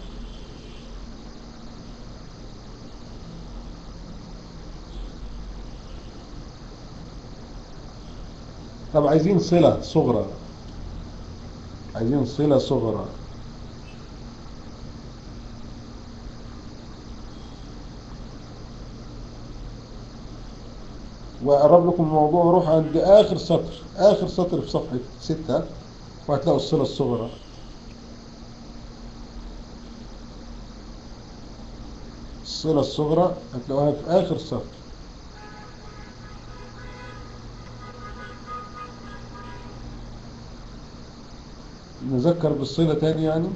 Speaker 1: طب عايزين صلة صغرى عايزين صلة صغرى وأقرب لكم الموضوع روح عند آخر سطر آخر سطر في صفحة ستة وهتلاقوا الصلة الصغرى الصلة الصغرى هتلاقوها في آخر سطر نذكر بالصلة تاني يعني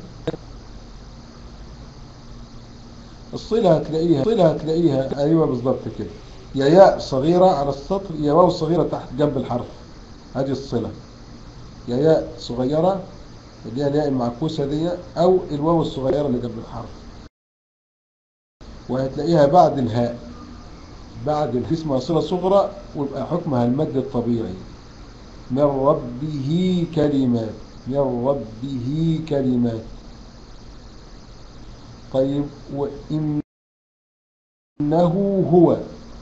Speaker 1: الصلة هتلاقيها الصلة هتلاقيها أيوة بالضبط كده يا ياء صغيرة على السطر يا واو صغيرة تحت جنب الحرف هذه الصلة يا ياء صغيرة اللي هي الياء المعكوسة دي أو الواو الصغيرة اللي جنب الحرف وهتلاقيها بعد الهاء بعد الهاء اسمها صلة صغرى ويبقى حكمها المد الطبيعي من ربه كلمات من ربه كلمات طيب وإنه هو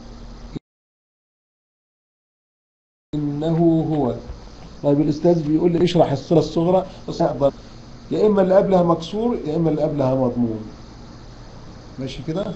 Speaker 1: إنه هو طيب الأستاذ بيقول لي اشرح الصلة الصغرى بس أقدر يا إما اللي قبلها مكسور يا إما اللي قبلها مضموم ماشي كده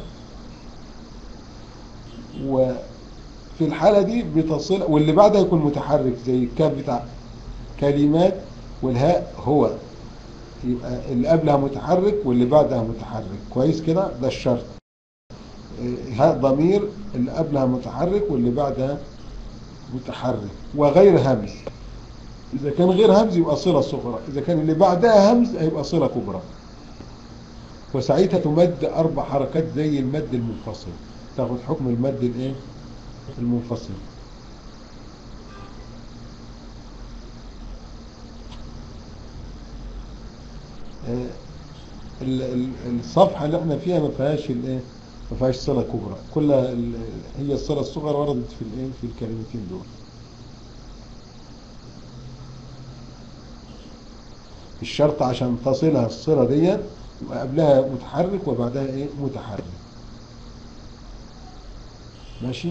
Speaker 1: وفي الحالة دي بتصل واللي بعدها يكون متحرك زي الكاف بتاع كلمات والهاء هو يبقى اللي قبلها متحرك واللي بعدها متحرك كويس كده ده الشرط هاء ضمير اللي قبلها متحرك واللي بعدها متحرك وغير همز إذا كان غير همز يبقى صلة صغرى إذا كان اللي بعدها همز هيبقى صلة كبرى وساعتها تمد أربع حركات زي المد المنفصل تاخد حكم المد الايه المنفصل آه، ال- ال- الصفحة اللي احنا فيها ما فيهاش الايه ما فيهاش صلة كبرى كلها ال- هي الصلة الصغرى وردت في الايه في الكلمتين دول الشرط عشان تصلها الصلة دي يبقى قبلها متحرك وبعدها ايه متحرك ماشي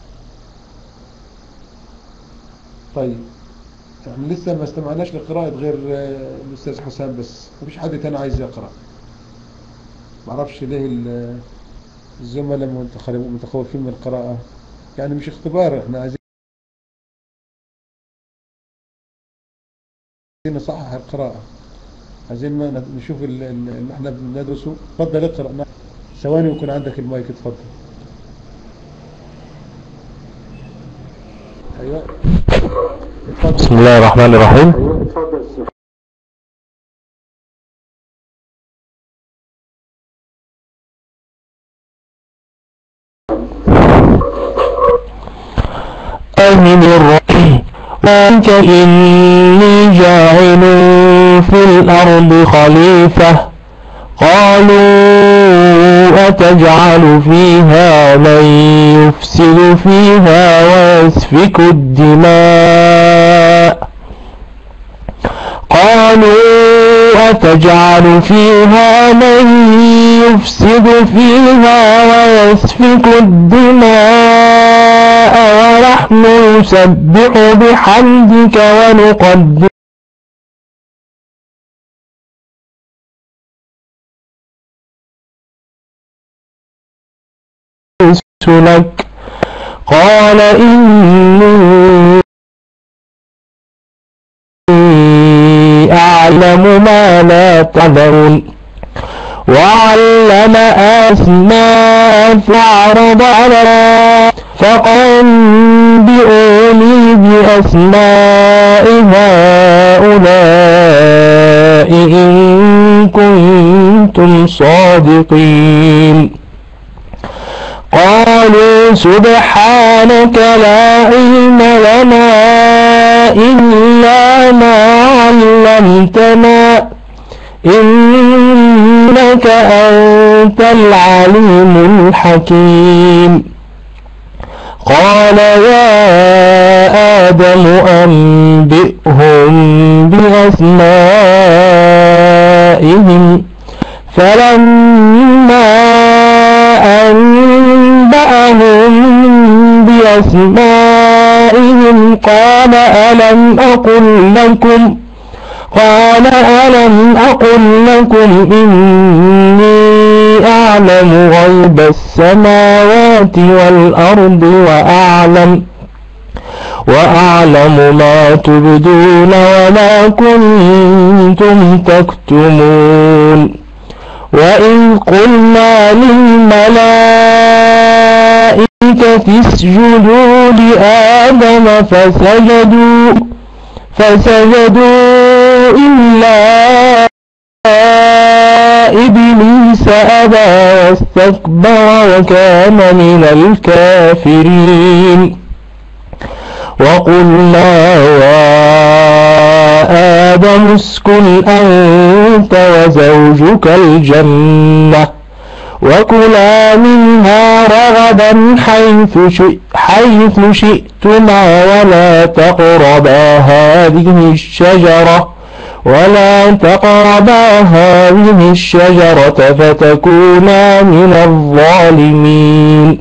Speaker 1: طيب احنا لسه ما استمعناش لقراءة غير آه، الأستاذ حسام بس مفيش حد تاني عايز يقرأ معرفش ليه ال- الزملاء متخل- متخوفين من القراءة يعني مش اختبار احنا عايزين نصحح القراءة عايزين ما نشوف ال- ال- اللي احنا بندرسه اتفضل اقرأ معنا. ثواني ويكون عندك المايك اتفضل ايوه اتفضل
Speaker 3: بسم الله الرحمن الرحيم
Speaker 1: ايوه اتفضل
Speaker 3: آمن الرحيم وأنت إني جاعل في الأرض خليفة قالوا أتجعل فيها من يفسد فيها ويسفك الدماء قالوا أتجعل فيها من يفسد فيها ويسفك الدماء ونحن نسبح بحمدك ونقدس لك قال إني أعلم ما لا تعلمون وعلم أسماء فأعرض على فأنبئوني بأسماء هؤلاء إن كنتم صادقين قالوا سبحانك لا علم لنا إلا ما علمتنا إنك أنت العليم الحكيم قال يا آدم أنبئهم بأسمائهم فلما أنبأهم بأسمائهم قال ألم أقل لكم قال ألم أقل لكم إني أعلم غيب السماوات والأرض وأعلم وأعلم ما تبدون وما كنتم تكتمون وإذ قلنا للملائكة اسجدوا لآدم فسجدوا فسجدوا إلا إبليس أبى واستكبر وكان من الكافرين وقلنا يا آدم اسكن أنت وزوجك الجنة وكلا منها رغدا حيث, شئ حيث شئتما ولا تقربا هذه الشجرة ولا تقربا هذه الشجرة فتكونا من الظالمين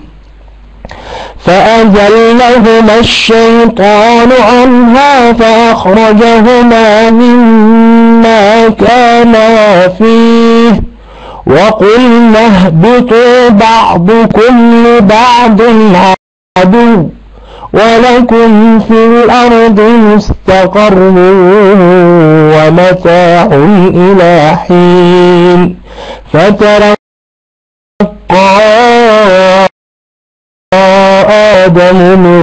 Speaker 3: فأزلهما الشيطان عنها فأخرجهما مما كانا فيه وقلنا اهبطوا بعضكم لبعض عدو ولكم في الأرض مستقر ومتاع إلى حين فتلقى آدم من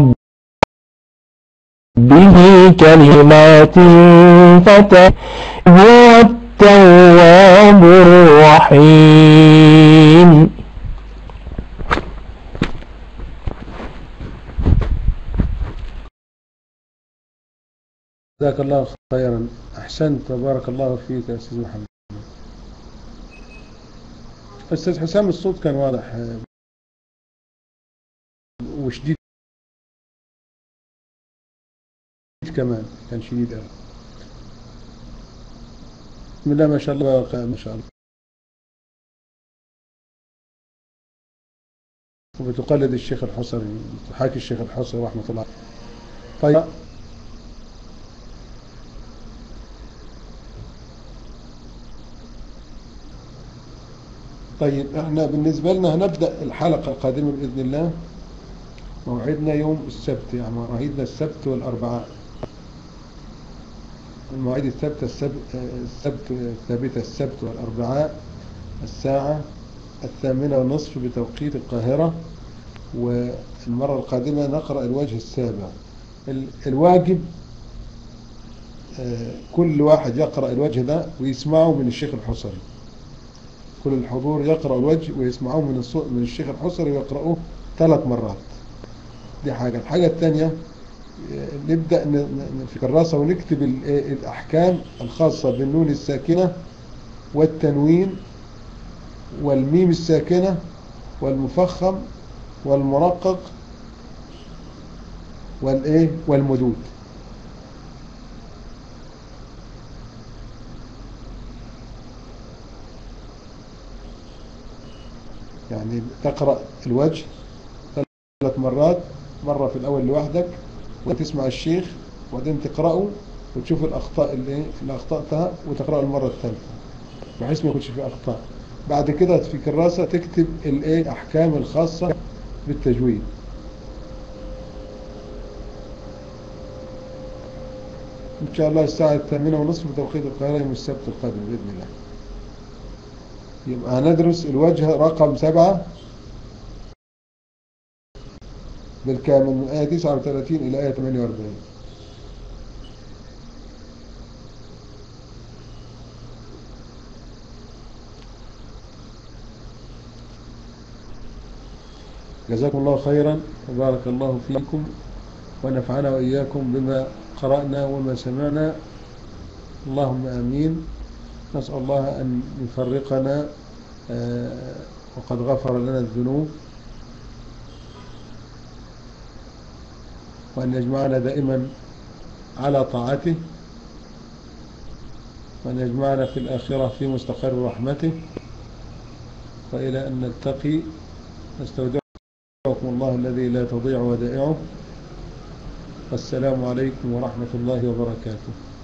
Speaker 3: ربه كلمات فتى هو التواب الرحيم
Speaker 1: جزاك الله خيرا أحسنت بارك الله فيك يا أستاذ محمد أستاذ حسام الصوت كان واضح آه، وشديد كمان كان شديد أوي بسم الله ما شاء الله ما شاء الله وبتقلد الشيخ الحصري تحاكي الشيخ الحصري رحمة الله طيب طيب احنا بالنسبة لنا هنبدأ الحلقة القادمة بإذن الله موعدنا يوم السبت يعني مواعيدنا السبت والأربعاء المواعيد الثابتة السبت, السبت الثابتة السبت والأربعاء الساعة الثامنة والنصف بتوقيت القاهرة والمرة القادمة نقرأ الوجه السابع ال- الواجب آه، كل واحد يقرأ الوجه ده ويسمعه من الشيخ الحصري كل الحضور يقرأ الوجه ويسمعوه من الصو- من الشيخ الحصري ويقرأوه ثلاث مرات دي حاجة الحاجة الثانية آه، نبدأ ن- ن- في كراسة ونكتب ال- آه، الأحكام الخاصة بالنون الساكنة والتنوين والميم الساكنة والمفخم والمرقق والايه والمدود يعني تقرأ الوجه ثلاث مرات مرة في الأول لوحدك وتسمع الشيخ وبعدين تقرأه وتشوف الأخطاء اللي اللي أخطأتها وتقرأه المرة الثالثة بحيث ما يكونش فيه أخطاء بعد كده في كراسة تكتب الايه أحكام الخاصة بالتجويد إن شاء الله الساعة الثامنة ونصف بتوقيت القاهرة يوم السبت القادم بإذن الله يبقى هندرس الوجه رقم سبعة بالكامل من آية 39 إلى آية 48 جزاكم الله خيرا وبارك الله فيكم ونفعنا وإياكم بما قرأنا وما سمعنا اللهم آمين نسأل الله أن يفرقنا آه، وقد غفر لنا الذنوب وأن يجمعنا دائما على طاعته وأن يجمعنا في الآخرة في مستقر رحمته وإلى أن نلتقي نستودعكم الله الذي لا تضيع ودائعه والسلام عليكم ورحمة الله وبركاته